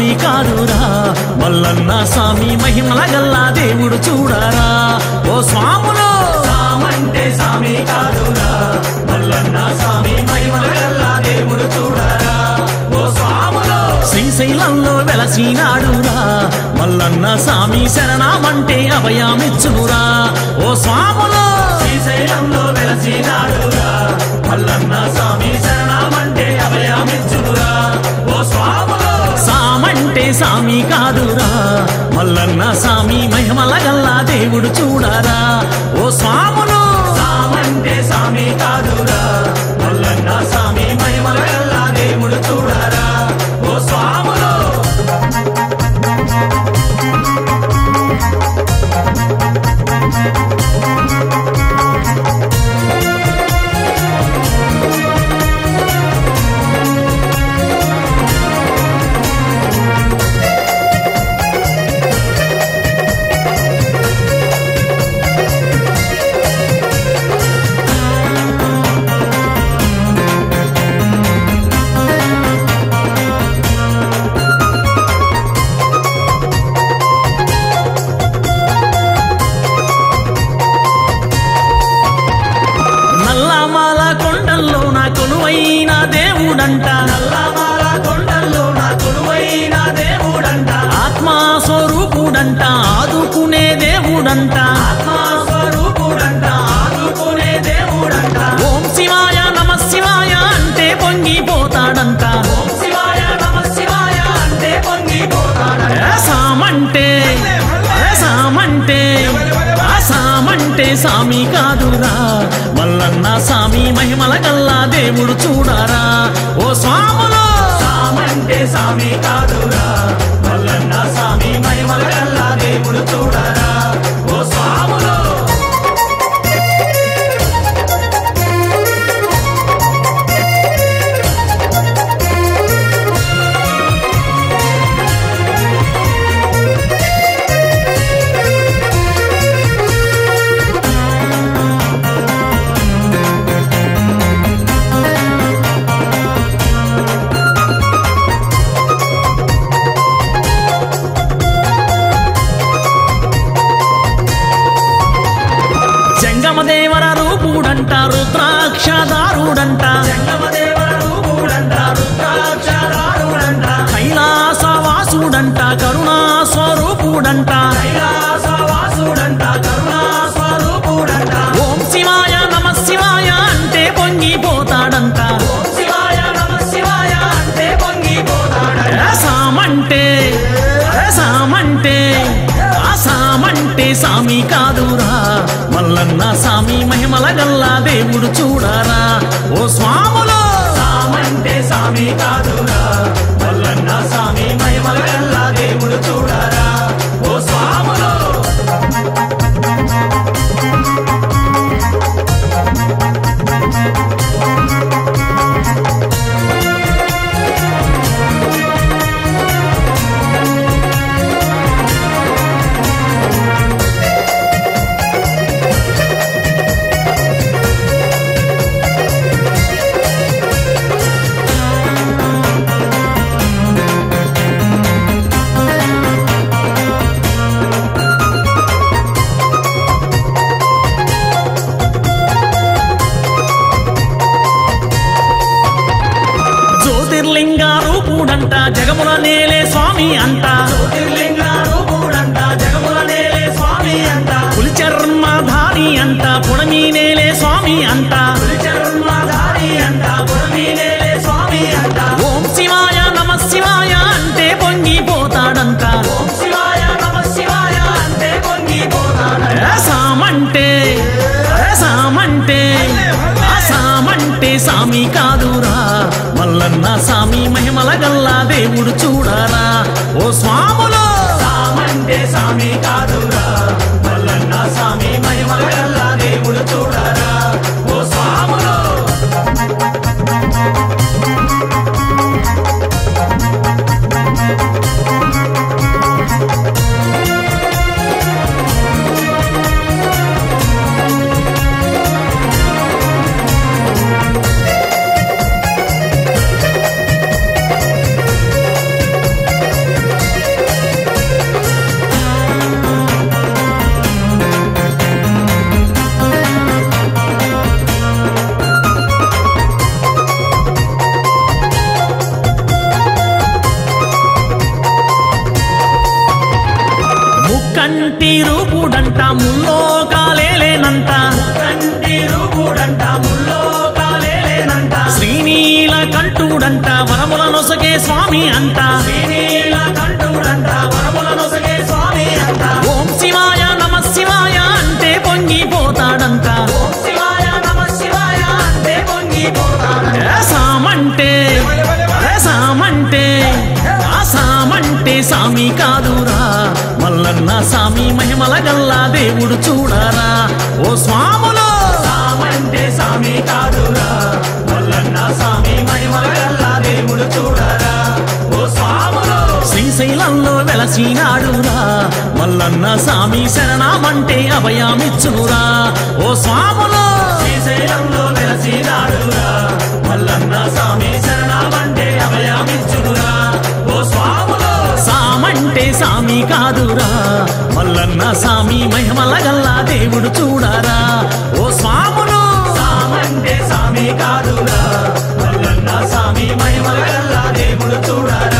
సామి కాదురా మల్లన్న సామి మహిమల గల్లా దేవుడు చూడరా ఓ స్వాములో సామంటే సామి కాదురా మల్లన్న సామి మహిమల గల్లా దేవుడు చూడరా ఓ స్వాములో శ్రీశైలంలో వెలసినాడురా మల్లన్న సామి శరణామంటే అభయమిచ్చునురా ఓ స్వాములో శ్రీశైలంలో వెలసినాడురా మల్లన్న సామి శరణామంటే అభయమిచ్చునురా ఓ స్వాములో సామంటే సామి కాదురా మల్లన్న సామి మహిమల గల్లా దేవుడు చూడరా ఓ స్వాములు సామంటే సామి కాదురా మల్లన్న సామి మహిమల గల్లా దేవుడు చూడరా ఓ స్వాములు నల్లమాల కొండల్లో నా కొలువైన దేవుడంట నల్లమాల కొండల్లో నా కొలువైన దేవుడంట ఆత్మా స్వరూపుడంట ఆదుకునే దేవుడంట ఆత్మా స్వరూపుడంట ఆదుకునే దేవుడంట ఓం శివాయ నమ శివాయ అంటే పొంగిపోతాడంట ఓం శివాయ నమ శివాయ అంటే పొంగిపోతాడంట సామంటే సామంటే ఆ సామంటే సామి కాదురా మల్లన్న సామి మహిమల గల్లా దేవుడు చూడరా ఓ స్వాములో సామంటే సామి కాదురా మల్లన్న సామి మహిమల గల్లా దేవుడు చూడరా ఓ స్వాములో జంగమదేవర రూపుడంట రుద్రాక్షదారుడంట జంగమదేవర రూపుడంట రుద్రాక్షదారుడంట కైలాసవాసుడంట కరుణా స్వరూపుడంట కైలాసవాసుడంట కరుణా స్వరూపుడంట ఓం శివాయ నమ శివాయ అంటే పొంగిపోతాడంట ఓం శివాయ నమ శివాయ అంటే పొంగిపోతాడంట సామంటే సామంటే ఆ సామంటే సామి కాదురా మల్లన్న సామి మహిమల గల్లా దేవుడు చూడరా ఓ స్వాములో సామంటే సామి కాదురా మల్లన్న సామి మహిమల గల్లా దేవుడు చూడరా ఓ స్వాములో జ్యోతిర్లింగ రూపుడంట జగముల నేలే స్వామి అంట జ్యోతిర్లింగ రూపుడంట జగముల నేలే స్వామి అంట పులి చర్మధారి అంట పుడమి నేలే స్వామి అంట పులి చర్మధారి అంట పుడమి నేలే స్వామి అంట ఓం శివాయ నమ శివాయ అంటే పొంగిపోతాడంట ఓం శివాయ నమ శివాయ అంటే పొంగిపోతాడంట సామంటే సామంటే ఆ సామంటే సామి కాదురా మల్లన్న సామి మహిమల గల్లా దేవుడు చూడరా ఓ స్వాములో సామంటే సామి కాదురా మల్లన్న సామి మహిమల గల్లా దేవుడు చూడరా ఓ స్వాములో కంటి రూపుడంట ముల్లోకాలేనంట కంటి రూపుడంట ముల్లోకాలేనంట శ్రీనీల కంఠుడంట వరముల నొసగే స్వామి అంట శ్రీనీల కంఠుడంట వరముల నొసగే స్వామి అంట ఓం శివాయ నమ శివాయ అంటే పొంగిపోతాడంట ఓం శివాయ నమ శివాయ అంటే పొంగిపోతాడంట సామంటే సామంటే ఆ సామంటే సామి కాదురా మల్లన్న సామి మహిమల గల్లా దేవుడు చూడరా ఓ స్వాములో సామంటే సామి కాదురా మల్లన్న సామి మహిమల గల్లా దేవుడు చూడరా ఓ స్వాములో శ్రీశైలంలో వెలసినాడురా మల్లన్న సామి శరణామంటే అభయామిచ్చునురా ఓ స్వాములో శ్రీశైలంలో వెలసినాడురా మల్లన్న సామి శరణామంటే అభయామిచ్చునురా ఓ స్వాములో సామంటే సామి కాదురా మల్లన్న సామి మహిమల గల్లా దేవుడు చూడరా ఓ స్వాములు సామంటే సామి కాదురా మల్లన్న సామి మహిమల గల్లా దేవుడు చూడరా